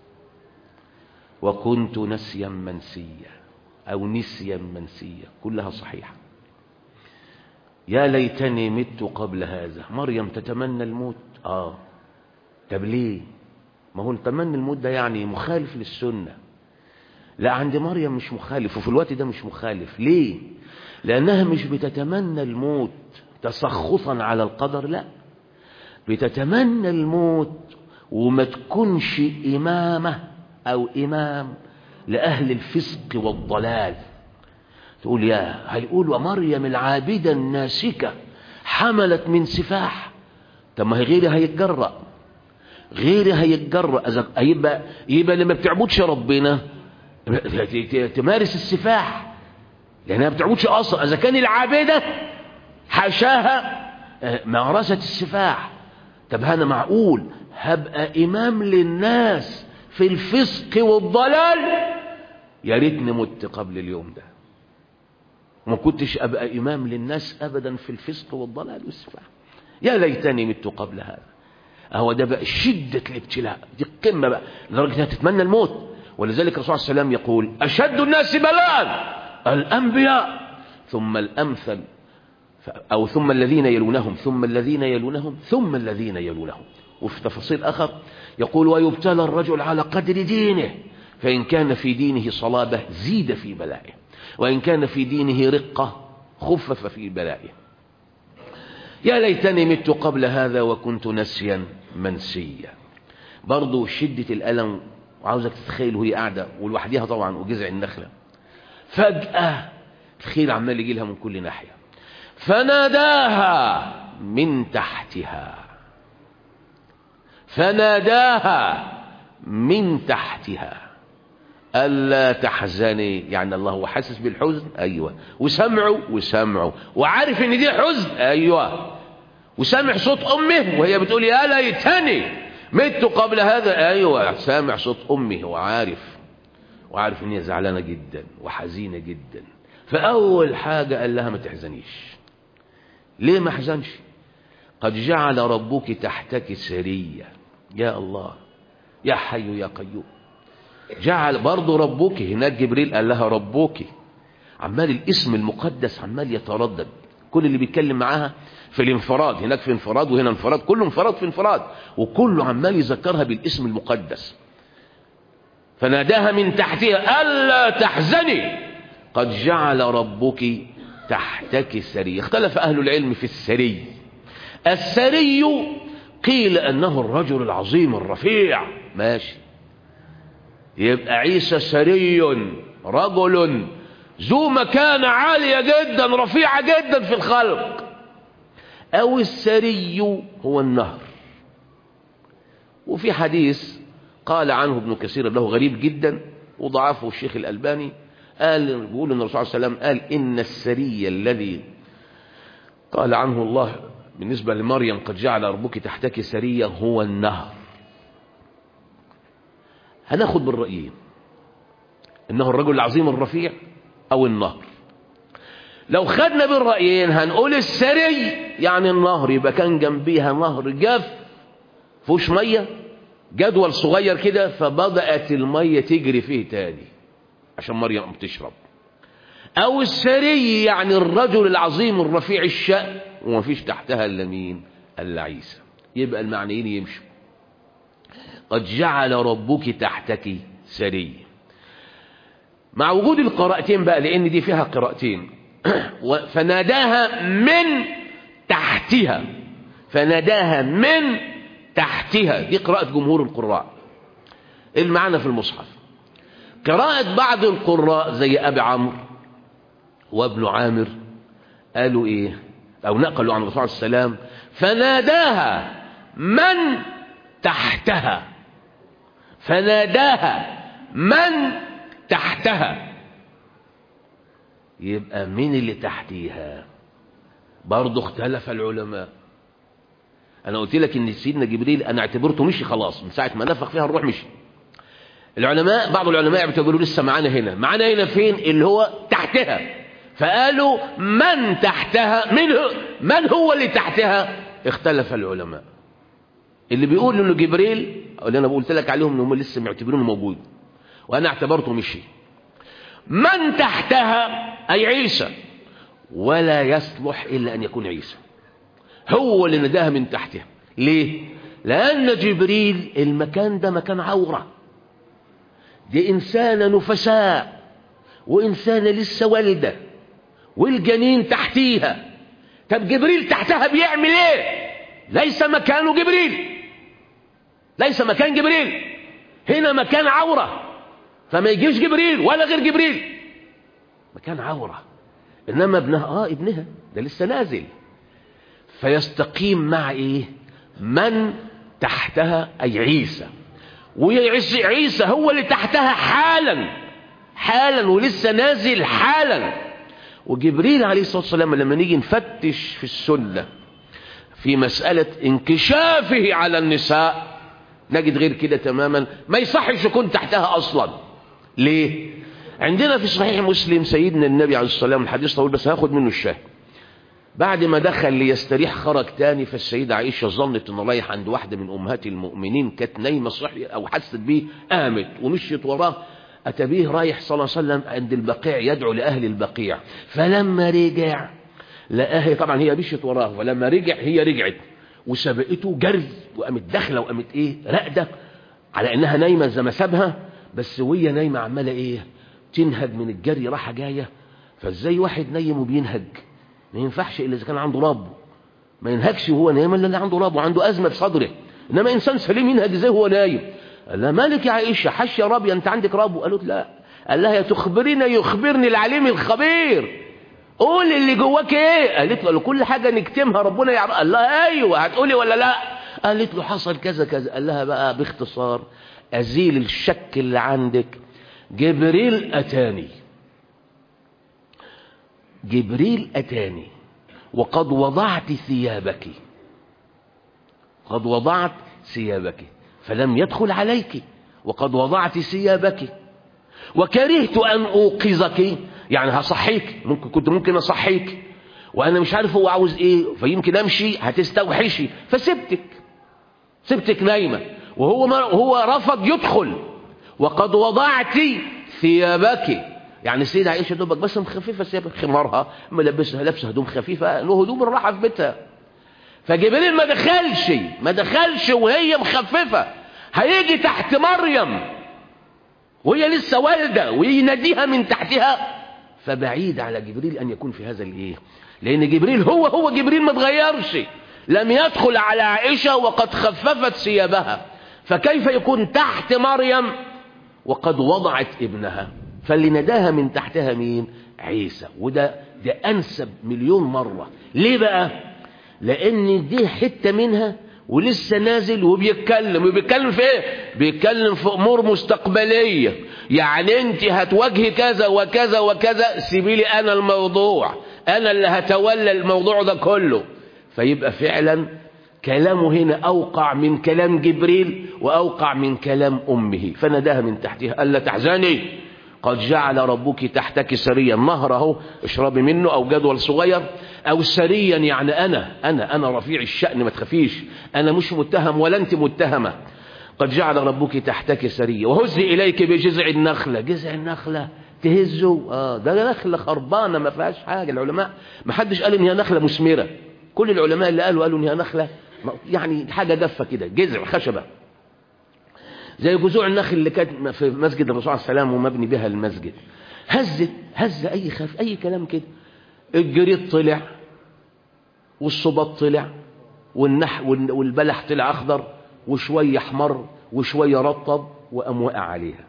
وكنت نسيا منسيا أو نسيا منسيا كلها صحيحة يا ليتني مت قبل هذا مريم تتمنى الموت آه طب ليه ما هو تمني الموت ده يعني مخالف للسنة لا عند مريم مش مخالف وفي الوقت ده مش مخالف ليه لأنها مش بتتمنى الموت تسخطا على القدر لا بتتمنى الموت وما تكونش إمامة أو إمام لأهل الفسق والضلال تقول يا هيقولوا مريم العابدة الناسكة حملت من سفاح طب ما هي غيري هيتجرأ غيري هيتجرأ إذا يبقى يبقى اللي ما بتعبدش ربنا تمارس السفاح لأنها ما بتعبدش أصلا إذا كان العابدة حاشاها ممارسة السفاح طب أنا معقول هبقى إمام للناس في الفسق والضلال يا ريتني مت قبل اليوم ده ما كنتش أبقى إمام للناس أبدا في الفسق والضلال والسفاح يا ليتني مت قبل هذا أهو ده بقى شدة الابتلاء دي القمة بقى لدرجة أنها تتمنى الموت ولذلك الرسول صلى الله عليه وسلم يقول أشد الناس بلاء الأنبياء ثم الأمثل أو ثم الذين يلونهم ثم الذين يلونهم ثم الذين يلونهم وفي تفاصيل آخر يقول ويبتلى الرجل على قدر دينه فإن كان في دينه صلابة زيد في بلائه وإن كان في دينه رقة خفف في بلائه يا ليتني مت قبل هذا وكنت نسيا منسيا برضو شدة الألم وعاوزك تتخيل وهي قاعدة ولوحدها طبعا وجذع النخلة فجأة الخيل عمال يجي لها من كل ناحية فناداها من تحتها فناداها من تحتها ألا تحزني يعني الله هو حاسس بالحزن أيوة وسمعه وسمعه وعارف ان دي حزن أيوة وسامع صوت أمه وهي بتقول يا ليتني مت قبل هذا أيوة سامع صوت أمه وعارف وعارف ان هي زعلانه جدا وحزينه جدا فاول حاجه قال لها ما تحزنيش ليه ما احزنش قد جعل ربك تحتك سريه يا الله يا حي يا قيوم جعل برضه ربك هناك جبريل قال لها ربك عمال الاسم المقدس عمال يتردد كل اللي بيتكلم معاها في الانفراد هناك في انفراد وهنا انفراد كله انفراد في انفراد وكله عمال يذكرها بالاسم المقدس فناداها من تحتها ألا تحزني قد جعل ربك تحتك سري اختلف أهل العلم في السري السري قيل أنه الرجل العظيم الرفيع ماشي يبقى عيسى سري رجل ذو مكانة عالية جدا رفيعة جدا في الخلق أو السري هو النهر وفي حديث قال عنه ابن كثير له غريب جدا وضعفه الشيخ الألباني قال بيقول ان الرسول صلى الله عليه وسلم قال إن السري الذي قال عنه الله بالنسبة لمريم قد جعل ربك تحتك سرية هو النهر هناخد بالرأيين إنه الرجل العظيم الرفيع أو النهر لو خدنا بالرأيين هنقول السري يعني النهر يبقى كان جنبيها نهر جاف فوش مية جدول صغير كده فبدأت المية تجري فيه تاني عشان مريم تشرب أو السري يعني الرجل العظيم الرفيع الشأن ومفيش تحتها إلا مين إلا عيسى يبقى المعنيين يمشوا قد جعل ربك تحتك سري مع وجود القراءتين بقى لأن دي فيها قراءتين فناداها من تحتها فناداها من تحتها دي قراءة جمهور القراء المعنى في المصحف قراءة بعض القراء زي أبي عمرو وابن عامر قالوا إيه أو نقلوا عن الرسول عليه السلام فناداها من تحتها فناداها من تحتها يبقى مين اللي تحتيها برضه اختلف العلماء انا قلت لك ان سيدنا جبريل انا اعتبرته مشي خلاص من ساعه ما نفخ فيها الروح مشي العلماء بعض العلماء يعتبروا لسه معانا هنا معانا هنا فين اللي هو تحتها فقالوا من تحتها من هو من هو اللي تحتها اختلف العلماء اللي بيقول انه جبريل اللي انا قلت لك عليهم ان هم لسه معتبرينه موجود وانا اعتبرته مشي من تحتها اي عيسى ولا يصلح الا ان يكون عيسى هو اللي نداها من تحتها ليه لان جبريل المكان ده مكان عوره دي انسانه نفساء وانسانه لسه والده والجنين تحتيها طب جبريل تحتها بيعمل ايه ليس مكانه جبريل ليس مكان جبريل هنا مكان عورة فما يجيش جبريل ولا غير جبريل مكان عورة إنما ابنها آه ابنها ده لسه نازل فيستقيم مع إيه من تحتها أي عيسى وعيسى عيسى هو اللي تحتها حالا حالا ولسه نازل حالا وجبريل عليه الصلاة والسلام لما نيجي نفتش في السنة في مسألة انكشافه على النساء نجد غير كده تماما ما يصحش يكون تحتها أصلا ليه عندنا في صحيح مسلم سيدنا النبي عليه الصلاة والسلام الحديث طويل بس هاخد منه الشاهد بعد ما دخل ليستريح خرج تاني فالسيدة عائشة ظنت انه رايح عند واحدة من امهات المؤمنين كانت نايمة صحية او حست بيه قامت ومشيت وراه اتى بيه رايح صلى الله عليه وسلم عند البقيع يدعو لاهل البقيع فلما رجع لقاها طبعا هي مشيت وراه فلما رجع هي رجعت وسبقته جري وقامت داخله وقامت ايه راقده على انها نايمه زي ما سابها بس وهي نايمه عماله ايه تنهج من الجري راحه جايه فازاي واحد نايم وبينهج ما ينفعش الا اذا كان عنده رب ما ينهجش وهو نايم الا اللي عنده رب وعنده ازمه في صدره انما انسان سليم ينهج ازاي وهو نايم قال لها مالك يا عائشه حش يا ربي انت عندك رب قالت لا قال لها يا تخبرينا يخبرني العليم الخبير قول اللي جواك ايه قالت له كل حاجه نكتمها ربنا يعرف قال لها ايوه هتقولي ولا لا قالت له حصل كذا كذا قال لها بقى باختصار ازيل الشك اللي عندك جبريل اتاني جبريل اتاني وقد وضعت ثيابك قد وضعت ثيابك فلم يدخل عليك وقد وضعت ثيابك وكرهت أن أوقظك يعني هصحيك ممكن كنت ممكن أصحيك وأنا مش عارف هو عاوز إيه فيمكن أمشي هتستوحشي فسبتك سبتك نايمة وهو ما هو رفض يدخل وقد وضعت ثيابك يعني السيدة عائشة دوبك بس مخففة ثياب خمارها ملبسها لابسه هدوم خفيفة له هدوم الراحة في بيتها فجبريل ما دخلش ما دخلش وهي مخففة هيجي تحت مريم وهي لسه والدة ويناديها من تحتها فبعيد على جبريل أن يكون في هذا الإيه لأن جبريل هو هو جبريل ما تغيرش لم يدخل على عائشة وقد خففت ثيابها فكيف يكون تحت مريم وقد وضعت ابنها فاللي نداها من تحتها مين عيسى وده ده أنسب مليون مرة ليه بقى لأن دي حتة منها ولسه نازل وبيتكلم وبيتكلم في ايه بيتكلم في امور مستقبليه يعني انت هتواجهي كذا وكذا وكذا سيبي لي انا الموضوع انا اللي هتولى الموضوع ده كله فيبقى فعلا كلامه هنا اوقع من كلام جبريل واوقع من كلام امه فنداها من تحتها الا تحزني قد جعل ربك تحتك سريا نهر اهو اشربي منه او جدول صغير او سريا يعني انا انا انا رفيع الشأن ما تخافيش انا مش متهم ولا انت متهمة قد جعل ربك تحتك سريا وهزي اليك بجذع النخلة جذع النخلة تهزه اه ده نخلة خربانة ما فيهاش حاجة العلماء ما حدش قال ان هي نخلة مثمرة كل العلماء اللي قالوا قالوا ان هي نخلة يعني حاجة جافة كده جذع خشبة زي جذوع النخل اللي كانت في مسجد الرسول عليه السلام ومبني بها المسجد هزت هز اي خف اي كلام كده الجريد طلع والصباط طلع والنح والبلح طلع اخضر وشويه احمر وشويه رطب وقام وقع عليها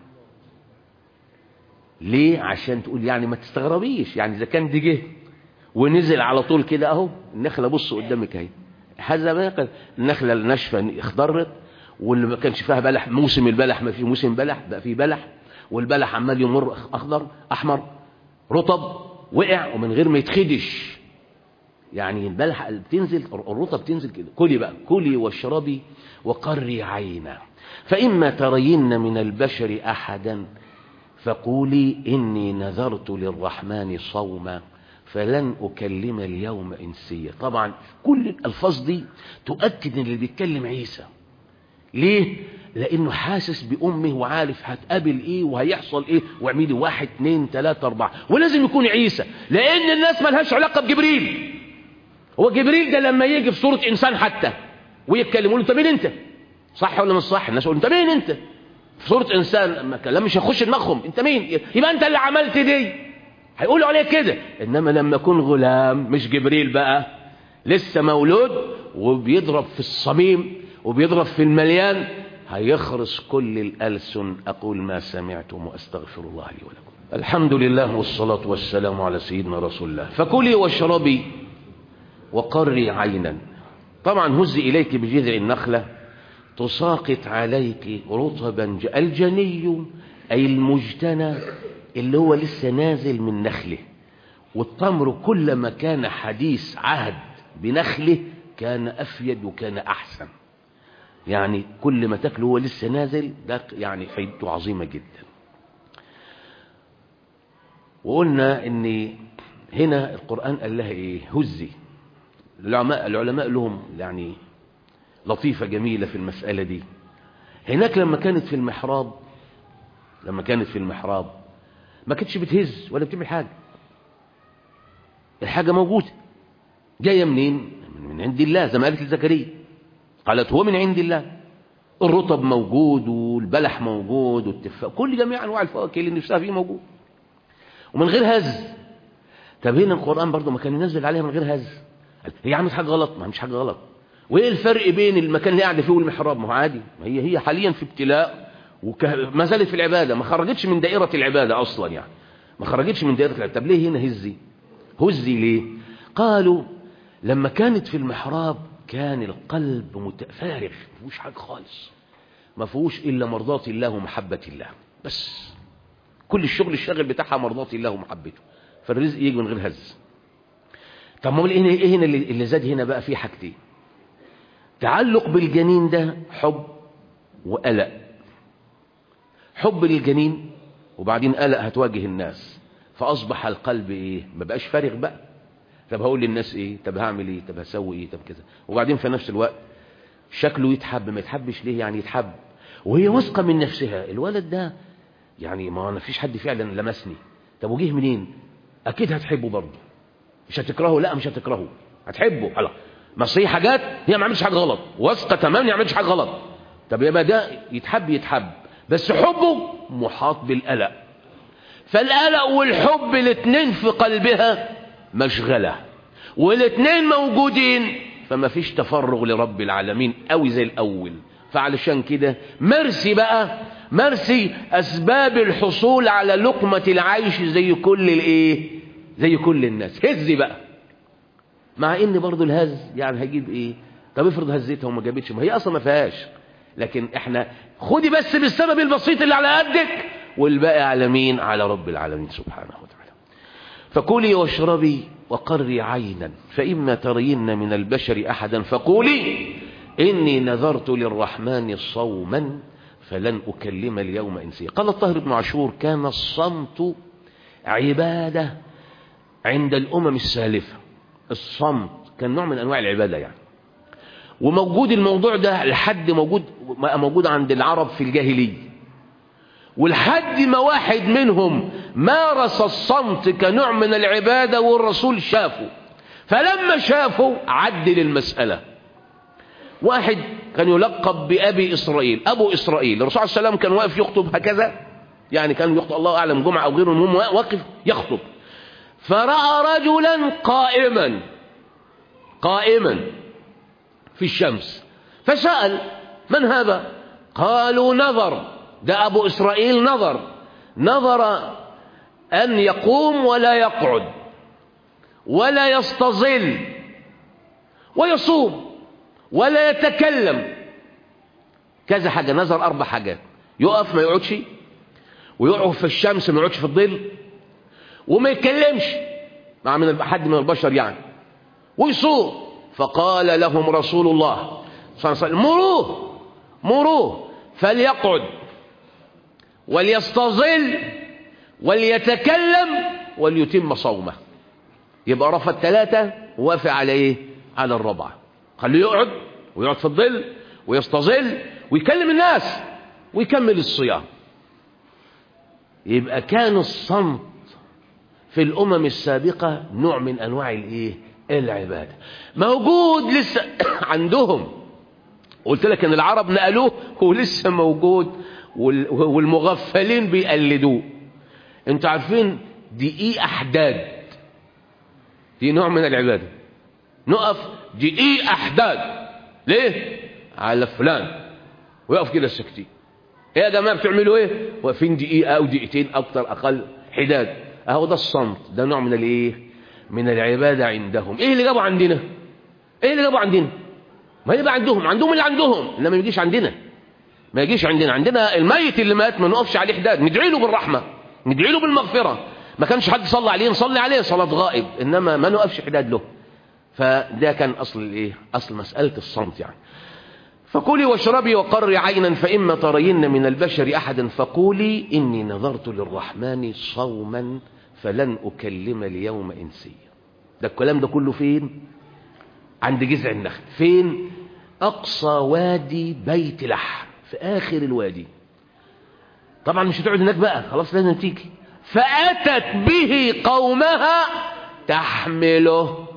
ليه عشان تقول يعني ما تستغربيش يعني اذا كان دي جه ونزل على طول كده اهو النخله بص قدامك اهي هذا ما يقل النخله الناشفه اخضرت واللي ما كانش فيها بلح موسم البلح ما في موسم بلح بقى في بلح والبلح عمال يمر اخضر احمر رطب وقع ومن غير ما يتخدش يعني البلح بتنزل الرطب بتنزل كده كلي بقى كلي واشربي وقري عينا فإما ترين من البشر أحدا فقولي إني نذرت للرحمن صوما فلن أكلم اليوم إنسيا طبعا كل الألفاظ دي تؤكد إن اللي بيتكلم عيسى ليه لانه حاسس بامه وعارف هتقابل ايه وهيحصل ايه واعملي واحد اتنين تلاتة اربعة ولازم يكون عيسى لان الناس ملهاش علاقة بجبريل هو جبريل ده لما يجي في صورة انسان حتى ويتكلم يقول له انت مين انت صح ولا مش صح الناس يقول انت مين انت في صورة انسان ما كلام مش هيخش دماغهم انت مين يبقى انت اللي عملت دي هيقولوا عليه كده انما لما يكون غلام مش جبريل بقى لسه مولود وبيضرب في الصميم وبيضرب في المليان هيخرس كل الألسن أقول ما سمعتم وأستغفر الله لي ولكم الحمد لله والصلاة والسلام على سيدنا رسول الله فكلي واشربي وقري عينا طبعا هزي إليك بجذع النخلة تساقط عليك رطبا الجني أي المجتنى اللي هو لسه نازل من نخله والتمر كلما كان حديث عهد بنخله كان أفيد وكان أحسن يعني كل ما تاكله هو لسه نازل ده يعني فايدته عظيمة جدا وقلنا ان هنا القرآن قال لها ايه هزي العلماء, العلماء لهم يعني لطيفة جميلة في المسألة دي هناك لما كانت في المحراب لما كانت في المحراب ما كانتش بتهز ولا بتعمل حاجة الحاجة موجودة جاية منين من عند الله زي ما قالت لزكريا قالت هو من عند الله الرطب موجود والبلح موجود والتفاح كل جميع انواع الفواكه اللي نفسها فيه موجود ومن غير هز طب هنا القران برضه ما كان ينزل عليها من غير هز هي عملت حاجه غلط ما مش حاجه غلط وايه الفرق بين المكان اللي قاعده فيه والمحراب ما هو عادي ما هي هي حاليا في ابتلاء وما زالت في العباده ما خرجتش من دائره العباده اصلا يعني ما خرجتش من دائره العباده طب ليه هنا هزي هزي ليه قالوا لما كانت في المحراب كان القلب متفارغ ما فيهوش حاجه خالص ما فيهوش الا مرضاه الله ومحبه الله بس كل الشغل الشاغل بتاعها مرضاه الله ومحبته فالرزق يجي من غير هز طب ما هنا ايه هنا اللي زاد هنا بقى فيه حاجتين تعلق بالجنين ده حب وقلق حب للجنين وبعدين قلق هتواجه الناس فأصبح القلب إيه ما بقاش فارغ بقى طب هقول للناس إيه طب هعمل إيه طب هسوي إيه طب كذا وبعدين في نفس الوقت شكله يتحب ما يتحبش ليه يعني يتحب وهي واثقة من نفسها الولد ده يعني ما أنا فيش حد فعلا لمسني طب وجيه منين أكيد هتحبه برضه مش هتكرهه لا مش هتكرهه هتحبه الله ما هي حاجات هي ما عملتش حاجه غلط واثقه تمام ما عملتش حاجه غلط طب يبقى ده يتحب يتحب بس حبه محاط بالقلق فالقلق والحب الاثنين في قلبها مشغله والاثنين موجودين فما فيش تفرغ لرب العالمين قوي زي الاول فعلشان كده مرسي بقى مرسي اسباب الحصول على لقمه العيش زي كل الايه زي كل الناس هزي بقى مع ان برضو الهز يعني هيجيب ايه طب افرض هزيتها وما جابتش ما هي اصلا ما فيهاش لكن احنا خدي بس بالسبب البسيط اللي على قدك والباقي على مين على رب العالمين سبحانه وتعالى فكلي واشربي وقري عينا فإما ترين من البشر أحدا فقولي إني نذرت للرحمن صوما فلن أكلم اليوم إنسيا قال الطاهر بن عاشور كان الصمت عبادة عند الأمم السالفة الصمت كان نوع من أنواع العبادة يعني وموجود الموضوع ده لحد موجود موجود عند العرب في الجاهلية ولحد ما واحد منهم مارس الصمت كنوع من العبادة والرسول شافه فلما شافه عدل المسألة واحد كان يلقب بأبي إسرائيل أبو إسرائيل الرسول عليه السلام كان واقف يخطب هكذا يعني كان يخطب الله أعلم جمعة أو غيره المهم واقف يخطب فرأى رجلا قائما قائما في الشمس فسأل من هذا قالوا نظر ده أبو إسرائيل نظر نظر أن يقوم ولا يقعد ولا يستظل ويصوم ولا يتكلم كذا حاجة نظر أربع حاجات يقف ما يقعدش ويقعد في الشمس ما يقعدش في الظل وما يتكلمش مع من حد من البشر يعني ويصوم فقال لهم رسول الله صلى الله عليه وسلم مروه مروه فليقعد وليستظل وليتكلم وليتم صومه يبقى رفض ثلاثة وافق على ايه على الرابعة خليه يقعد ويقعد في الظل ويستظل ويكلم الناس ويكمل الصيام يبقى كان الصمت في الأمم السابقة نوع من أنواع الإيه؟ العبادة موجود لسه عندهم قلت لك ان العرب نقلوه هو لسه موجود والمغفلين بيقلدوه انتوا عارفين دقيق احداد دي نوع من العبادة نقف دقيق احداد ليه على فلان ويقف كده سكتين ايه يا جماعه بتعملوا ايه واقفين دقيقه او دقيقتين اكتر اقل حداد اهو ده الصمت ده نوع من الايه من العباده عندهم ايه اللي جابوا عندنا ايه اللي جابوا عندنا ما يبقى عندهم عندهم اللي عندهم انما ما يجيش عندنا ما يجيش عندنا عندنا الميت اللي مات ما نقفش عليه حداد ندعي له بالرحمه ندعي له بالمغفره ما كانش حد صلى عليه نصلي عليه صلاه غائب انما ما نقفش حداد له فده كان اصل الايه اصل مساله الصمت يعني فكلي واشربي وقري عينا فإما ترين من البشر أحدا فقولي إني نظرت للرحمن صوما فلن أكلم اليوم إنسيا ده الكلام ده كله فين عند جذع النخل فين أقصى وادي بيت لحم في آخر الوادي طبعا مش هتقعد هناك بقى خلاص لازم تيجي فأتت به قومها تحمله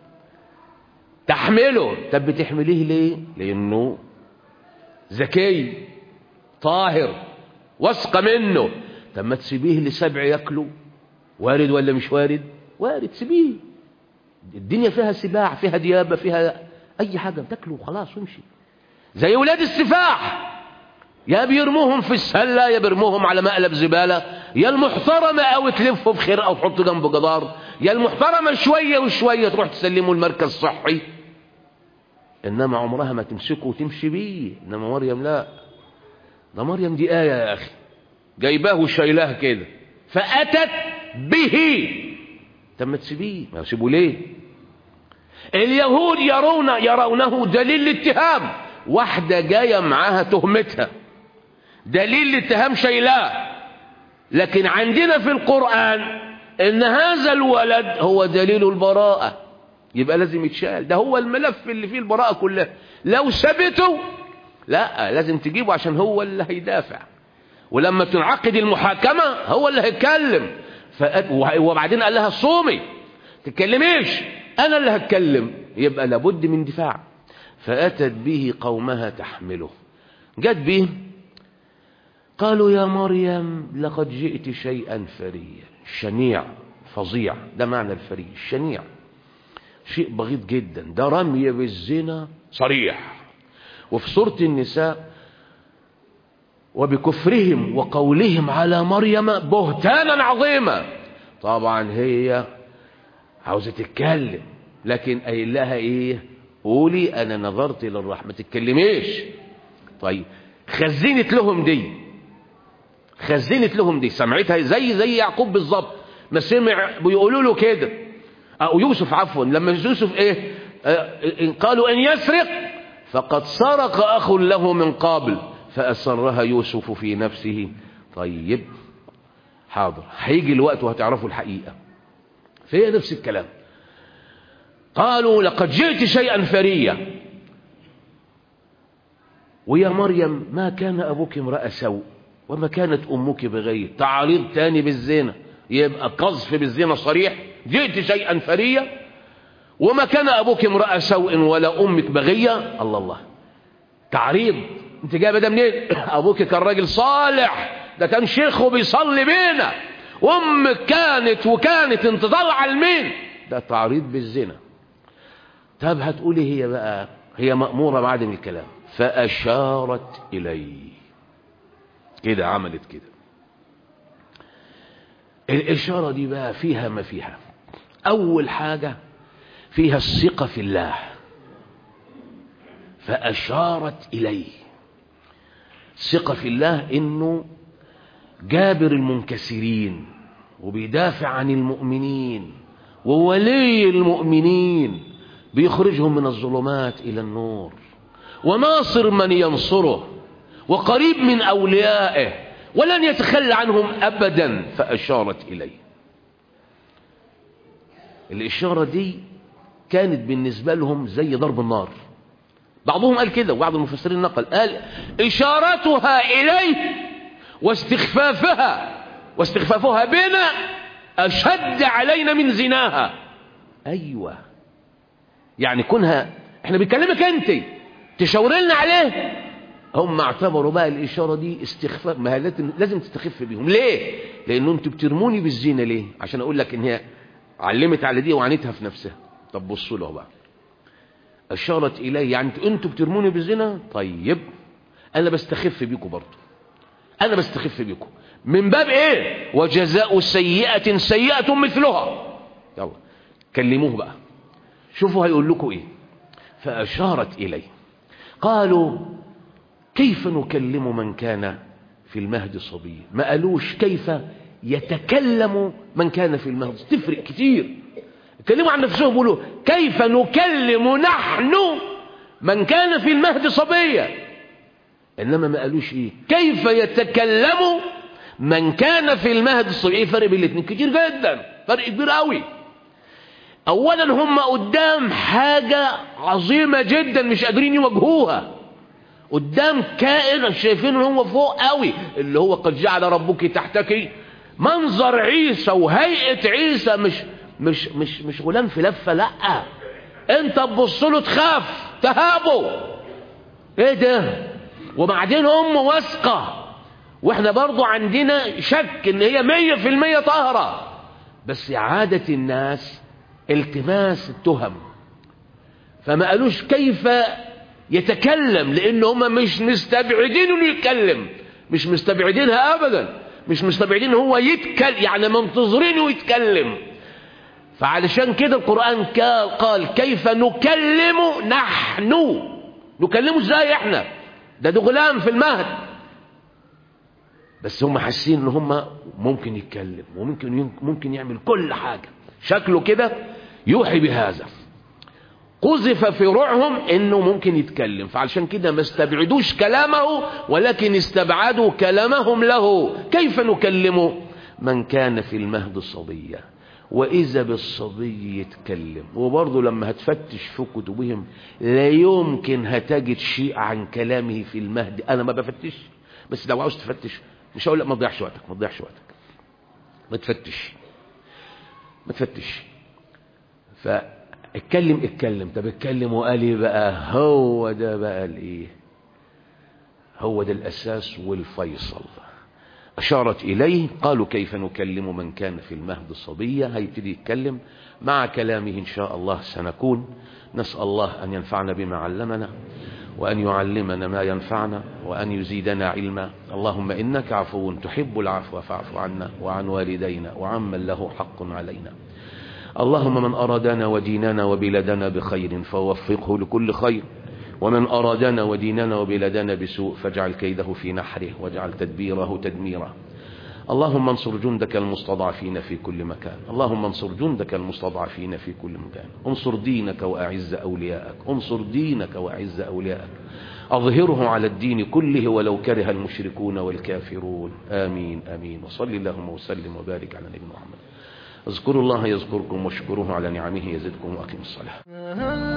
تحمله طب بتحمليه ليه لانه ذكي طاهر واثقه منه طب ما تسيبيه لسبع ياكلوا وارد ولا مش وارد وارد سيبيه الدنيا فيها سباع فيها ديابه فيها اي حاجه تاكلوا وخلاص وامشي زي ولاد السفاح يا بيرموهم في السله يا بيرموهم على مقلب زباله يا المحترمه او تلفه بخير او تحطه جنبه جدار يا المحترمه شويه وشويه تروح تسلمه المركز الصحي انما عمرها ما تمسكه وتمشي بيه انما مريم لا ده مريم دي ايه يا اخي جايباه وشايلاه كده فاتت به طب ما تسيبيه ما يسيبوا ليه اليهود يرون يرونه دليل الاتهام واحده جايه معاها تهمتها دليل الاتهام شايلاه لكن عندنا في القرآن ان هذا الولد هو دليل البراءة يبقى لازم يتشال ده هو الملف اللي فيه البراءة كلها لو ثبته لا لازم تجيبه عشان هو اللي هيدافع ولما تنعقد المحاكمة هو اللي هيتكلم فأت... وبعدين قال لها صومي تتكلميش انا اللي هتكلم يبقى لابد من دفاع فأتت به قومها تحمله جت به قالوا يا مريم لقد جئت شيئا فريا شنيع فظيع ده معنى الفري الشنيع شيء بغيض جدا ده رمي بالزنا صريح وفي سورة النساء وبكفرهم وقولهم على مريم بهتانا عظيما طبعا هي عاوزة تتكلم لكن قايل لها ايه قولي انا نظرت للرحمة ما تتكلميش طيب خزنت لهم دي خزنت لهم دي سمعتها زي زي يعقوب بالظبط ما سمع بيقولوا له كده او يوسف عفوا لما يوسف ايه آه قالوا ان يسرق فقد سرق اخ له من قبل فاسرها يوسف في نفسه طيب حاضر هيجي الوقت وهتعرفوا الحقيقه فهي نفس الكلام قالوا لقد جئت شيئا فريا ويا مريم ما كان ابوك امرأ سوء وما كانت امك بغير تعريض تاني بالزنا يبقى قذف بالزنا صريح جئت شيئا فريا وما كان ابوك امرأ سوء ولا امك بغية الله الله تعريض انت جايبه ده منين ابوك كان راجل صالح ده كان شيخ وبيصلي بينا وامك كانت وكانت انت طالعه لمين ده تعريض بالزنا طب هتقولي هي بقى هي مأمورة بعد من الكلام فأشارت إليه كده عملت كده الإشارة دي بقى فيها ما فيها أول حاجة فيها الثقة في الله فأشارت إليه ثقة في الله إنه جابر المنكسرين وبيدافع عن المؤمنين وولي المؤمنين بيخرجهم من الظلمات إلى النور وناصر من ينصره وقريب من أوليائه ولن يتخلى عنهم أبدا فأشارت إليه الإشارة دي كانت بالنسبة لهم زي ضرب النار بعضهم قال كده وبعض المفسرين نقل قال إشارتها إليه واستخفافها واستخفافها بنا أشد علينا من زناها أيوة يعني كونها احنا بنكلمك انت تشاور لنا عليه هم اعتبروا بقى الإشارة دي استخفاف ما لازم تستخف بيهم ليه لأنه انتوا بترموني بالزينة ليه عشان أقول لك إن هي علمت على دي وعنتها في نفسها طب بصوا له بقى أشارت إليه يعني انتوا بترموني بالزنا طيب أنا بستخف بيكم برضه أنا بستخف بيكم من باب إيه وجزاء سيئة سيئة مثلها يلا كلموه بقى شوفوا هيقول لكم إيه فأشارت إليه قالوا كيف نكلم من كان في المهد صبيا ما قالوش كيف يتكلم من كان في المهد تفرق كتير اتكلموا عن نفسهم بيقولوا كيف نكلم نحن من كان في المهد صبيا انما ما قالوش ايه كيف يتكلم من كان في المهد صبيا ايه فرق بين الاثنين كتير جدا فرق كبير قوي اولا هم قدام حاجة عظيمة جدا مش قادرين يواجهوها قدام كائن شايفين ان هو فوق قوي اللي هو قد جعل ربك تحتك منظر عيسى وهيئة عيسى مش مش مش مش غلام في لفة لا انت تبص له تخاف تهابه ايه ده وبعدين هم واثقة واحنا برضو عندنا شك ان هي مية في المية طاهرة بس عادة الناس التماس التهم فما قالوش كيف يتكلم لان هم مش مستبعدين انه يتكلم مش مستبعدينها ابدا مش مستبعدين هو يتكلم يعني منتظرينه يتكلم فعلشان كده القرآن قال كيف نكلم نحن نكلمه ازاي احنا ده ده غلام في المهد بس هم حاسين ان هم ممكن يتكلم وممكن ممكن يعمل كل حاجة شكله كده يوحي بهذا قذف في روعهم انه ممكن يتكلم فعلشان كده ما استبعدوش كلامه ولكن استبعدوا كلامهم له كيف نكلمه من كان في المهد صبيا وإذا بالصبي يتكلم وبرضه لما هتفتش في كتبهم لا يمكن هتجد شيء عن كلامه في المهد أنا ما بفتش بس لو عاوز تفتش مش هقول لك ما تضيعش وقتك ما تضيعش وقتك ما تفتش ما تفتش فاتكلم اتكلم طب اتكلم وقال ايه بقى هو ده بقى الايه هو ده الاساس والفيصل أشارت إليه قالوا كيف نكلم من كان في المهد صبيا هيبتدي يتكلم مع كلامه إن شاء الله سنكون نسأل الله أن ينفعنا بما علمنا وأن يعلمنا ما ينفعنا وأن يزيدنا علما اللهم إنك عفو تحب العفو فاعف عنا وعن والدينا وعمن له حق علينا اللهم من أرادنا وديننا وبلادنا بخير فوفقه لكل خير ومن أرادنا وديننا وبلادنا بسوء فاجعل كيده في نحره واجعل تدبيره تدميره اللهم انصر جندك المستضعفين في كل مكان اللهم انصر جندك المستضعفين في كل مكان انصر دينك وأعز أولياءك انصر دينك وأعز أولياءك أظهره على الدين كله ولو كره المشركون والكافرون آمين آمين وصل اللهم وسلم وبارك على نبينا محمد اذكروا الله يذكركم واشكروه على نعمه يزدكم وأقيموا الصلاة